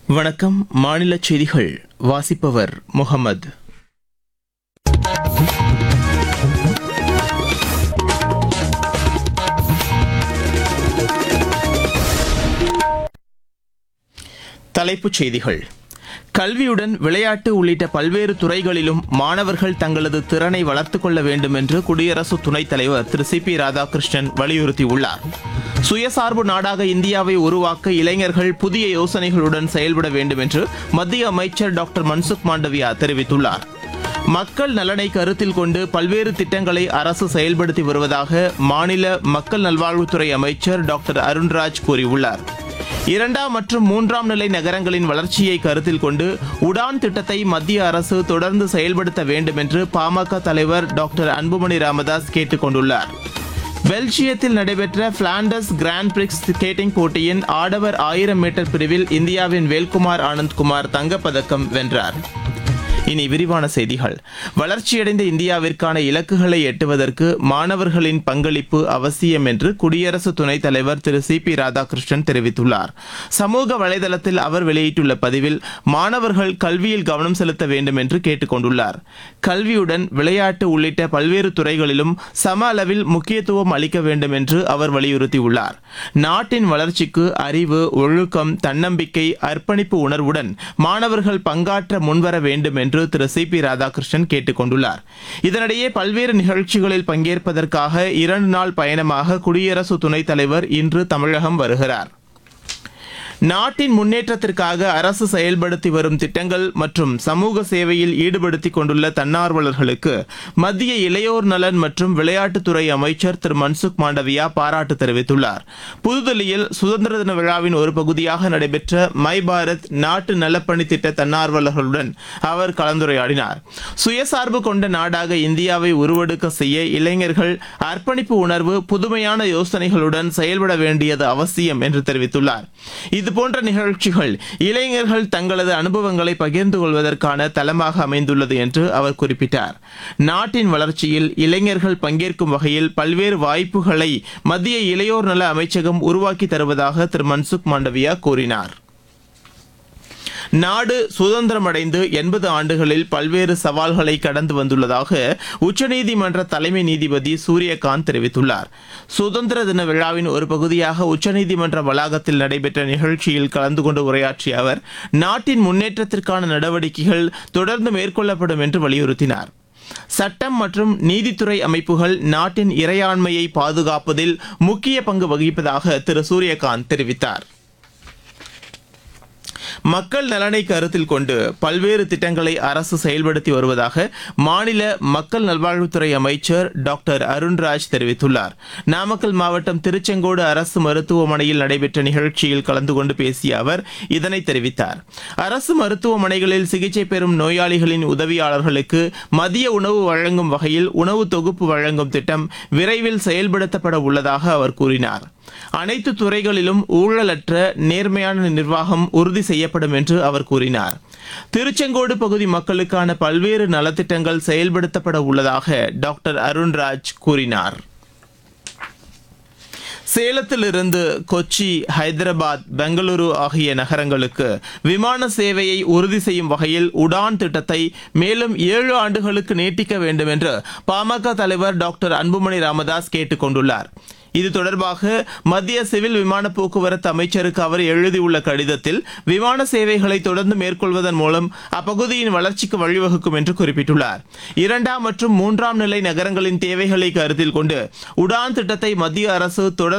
வணக்கம் மாநில செய்திகள் வாசிப்பவர் முகமது தலைப்புச் செய்திகள் கல்வியுடன் விளையாட்டு உள்ளிட்ட பல்வேறு துறைகளிலும் மாணவர்கள் தங்களது திறனை வளர்த்துக் கொள்ள வேண்டும் என்று குடியரசு துணைத் தலைவர் திரு சி பி ராதாகிருஷ்ணன் வலியுறுத்தியுள்ளார் சுயசார்பு நாடாக இந்தியாவை உருவாக்க இளைஞர்கள் புதிய யோசனைகளுடன் செயல்பட வேண்டும் என்று மத்திய அமைச்சர் டாக்டர் மன்சுக் மாண்டவியா தெரிவித்துள்ளார் மக்கள் நலனை கருத்தில் கொண்டு பல்வேறு திட்டங்களை அரசு செயல்படுத்தி வருவதாக மாநில மக்கள் நல்வாழ்வுத்துறை அமைச்சர் டாக்டர் அருண்ராஜ் கூறியுள்ளார் இரண்டாம் மற்றும் மூன்றாம் நிலை நகரங்களின் வளர்ச்சியை கருத்தில் கொண்டு உடான் திட்டத்தை மத்திய அரசு தொடர்ந்து செயல்படுத்த வேண்டும் என்று பாமக தலைவர் டாக்டர் அன்புமணி ராமதாஸ் கேட்டுக் கொண்டுள்ளார் பெல்ஜியத்தில் நடைபெற்ற பிளாண்டர்ஸ் கிராண்ட் பிரிக்ஸ் ஸ்கேட்டிங் போட்டியின் ஆடவர் ஆயிரம் மீட்டர் பிரிவில் இந்தியாவின் வேல்குமார் ஆனந்த்குமார் தங்கப்பதக்கம் வென்றார் இனி விரிவான செய்திகள் வளர்ச்சியடைந்த இந்தியாவிற்கான இலக்குகளை எட்டுவதற்கு மாணவர்களின் பங்களிப்பு அவசியம் என்று குடியரசு துணைத் தலைவர் திரு சி பி ராதாகிருஷ்ணன் தெரிவித்துள்ளார் சமூக வலைதளத்தில் அவர் வெளியிட்டுள்ள பதிவில் மாணவர்கள் கல்வியில் கவனம் செலுத்த வேண்டும் என்று கேட்டுக் கொண்டுள்ளார் கல்வியுடன் விளையாட்டு உள்ளிட்ட பல்வேறு துறைகளிலும் சம அளவில் முக்கியத்துவம் அளிக்க வேண்டும் என்று அவர் வலியுறுத்தியுள்ளார் நாட்டின் வளர்ச்சிக்கு அறிவு ஒழுக்கம் தன்னம்பிக்கை அர்ப்பணிப்பு உணர்வுடன் மாணவர்கள் பங்காற்ற முன்வர வேண்டும் என்று திரு சி பி ராதாகிருஷ்ணன் கேட்டுக் கொண்டுள்ளார் இதனிடையே பல்வேறு நிகழ்ச்சிகளில் பங்கேற்பதற்காக இரண்டு நாள் பயணமாக குடியரசு துணைத் தலைவர் இன்று தமிழகம் வருகிறார் நாட்டின் முன்னேற்றத்திற்காக அரசு செயல்படுத்தி வரும் திட்டங்கள் மற்றும் சமூக சேவையில் ஈடுபடுத்திக் கொண்டுள்ள தன்னார்வலர்களுக்கு மத்திய இளையோர் நலன் மற்றும் விளையாட்டுத்துறை அமைச்சர் திரு மன்சுக் மாண்டவியா பாராட்டு தெரிவித்துள்ளார் புதுதில்லியில் சுதந்திர தின விழாவின் ஒரு பகுதியாக நடைபெற்ற மை பாரத் நாட்டு நலப்பணி திட்ட தன்னார்வலர்களுடன் அவர் கலந்துரையாடினார் சுயசார்பு கொண்ட நாடாக இந்தியாவை உருவெடுக்க செய்ய இளைஞர்கள் அர்ப்பணிப்பு உணர்வு புதுமையான யோசனைகளுடன் செயல்பட வேண்டியது அவசியம் என்று தெரிவித்துள்ளார் இதுபோன்ற நிகழ்ச்சிகள் இளைஞர்கள் தங்களது அனுபவங்களை பகிர்ந்து கொள்வதற்கான தளமாக அமைந்துள்ளது என்று அவர் குறிப்பிட்டார் நாட்டின் வளர்ச்சியில் இளைஞர்கள் பங்கேற்கும் வகையில் பல்வேறு வாய்ப்புகளை மத்திய இளையோர் நல அமைச்சகம் உருவாக்கி தருவதாக திரு மன்சுக் மாண்டவியா கூறினார் நாடு சுதந்திரமடைந்து எண்பது ஆண்டுகளில் பல்வேறு சவால்களை கடந்து வந்துள்ளதாக உச்சநீதிமன்ற தலைமை நீதிபதி சூரியகாந்த் தெரிவித்துள்ளார் சுதந்திர தின விழாவின் ஒரு பகுதியாக உச்சநீதிமன்ற வளாகத்தில் நடைபெற்ற நிகழ்ச்சியில் கலந்து கொண்டு உரையாற்றிய அவர் நாட்டின் முன்னேற்றத்திற்கான நடவடிக்கைகள் தொடர்ந்து மேற்கொள்ளப்படும் என்று வலியுறுத்தினார் சட்டம் மற்றும் நீதித்துறை அமைப்புகள் நாட்டின் இறையாண்மையை பாதுகாப்பதில் முக்கிய பங்கு வகிப்பதாக திரு சூரியகாந்த் தெரிவித்தார் மக்கள் நலனை கருத்தில் கொண்டு பல்வேறு திட்டங்களை அரசு செயல்படுத்தி வருவதாக மாநில மக்கள் நல்வாழ்வுத்துறை அமைச்சர் டாக்டர் அருண்ராஜ் தெரிவித்துள்ளார் நாமக்கல் மாவட்டம் திருச்செங்கோடு அரசு மருத்துவமனையில் நடைபெற்ற நிகழ்ச்சியில் கலந்து கொண்டு பேசிய அவர் இதனை தெரிவித்தார் அரசு மருத்துவமனைகளில் சிகிச்சை பெறும் நோயாளிகளின் உதவியாளர்களுக்கு மதிய உணவு வழங்கும் வகையில் உணவு தொகுப்பு வழங்கும் திட்டம் விரைவில் செயல்படுத்தப்பட உள்ளதாக அவர் கூறினார் அனைத்து துறைகளிலும் ஊழலற்ற நேர்மையான நிர்வாகம் உறுதி செய்யப்படும் என்று அவர் கூறினார் திருச்செங்கோடு பகுதி மக்களுக்கான பல்வேறு நலத்திட்டங்கள் செயல்படுத்தப்பட உள்ளதாக டாக்டர் அருண்ராஜ் கூறினார் சேலத்திலிருந்து கொச்சி ஹைதராபாத் பெங்களூரு ஆகிய நகரங்களுக்கு விமான சேவையை உறுதி செய்யும் வகையில் உடான் திட்டத்தை மேலும் ஏழு ஆண்டுகளுக்கு நீட்டிக்க வேண்டும் என்று பாமக தலைவர் டாக்டர் அன்புமணி ராமதாஸ் கேட்டுக் கொண்டுள்ளார் இது தொடர்பாக மத்திய சிவில் விமான போக்குவரத்து அமைச்சருக்கு அவர் எழுதியுள்ள கடிதத்தில் விமான சேவைகளை தொடர்ந்து மேற்கொள்வதன் மூலம் அப்பகுதியின் வளர்ச்சிக்கு வழிவகுக்கும் என்று குறிப்பிட்டுள்ளார் இரண்டாம் மற்றும் மூன்றாம் நிலை நகரங்களின் தேவைகளை கருத்தில் கொண்டு உடான் திட்டத்தை மத்திய அரசு தொடர்